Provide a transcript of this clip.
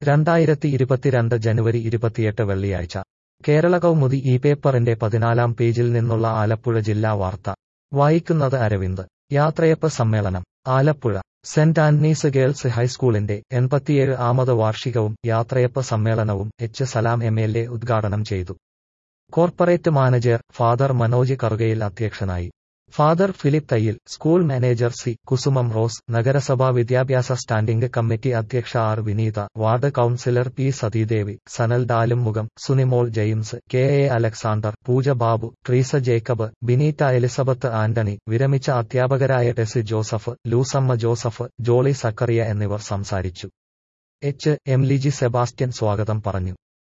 രണ്ടായിരത്തി ഇരുപത്തിരണ്ട് ജനുവരി ഇരുപത്തിയെട്ട് വെള്ളിയാഴ്ച കേരള കൗമുദി ഈ പേപ്പറിന്റെ പതിനാലാം പേജിൽ നിന്നുള്ള ആലപ്പുഴ ജില്ലാ വാർത്ത വായിക്കുന്നത് അരവിന്ദ് യാത്രയപ്പ് സമ്മേളനം ആലപ്പുഴ സെന്റ് ആന്റണീസ് ഗേൾസ് ഹൈസ്കൂളിന്റെ എൺപത്തിയേഴ് ആമത് വാർഷികവും യാത്രയപ്പ് സമ്മേളനവും H Salam M L A ഉദ്ഘാടനം ചെയ്തു corporate manager father Manoj Karukayil അധ്യക്ഷനായി father Philip Thayyil school manager C Kusumam Rose നഗരസഭാ വിദ്യാഭ്യാസ സ്റ്റാൻഡിംഗ് കമ്മിറ്റി അധ്യക്ഷ R Vineetha ward councillor P Sathidevi Sanal Dalummukham Sunimol James K A Alexander Pooja Babu Treesa Jacob Bineeta Elizabeth Antony വിരമിച്ച അധ്യാപകരായ ടെസി ജോസഫ് ലൂസമ്മ ജോസഫ് ജോളി സക്കറിയ എന്നിവർ സംസാരിച്ചു എച്ച് എം ലിജി സെബാസ്റ്റ്യൻ സ്വാഗതം പറഞ്ഞു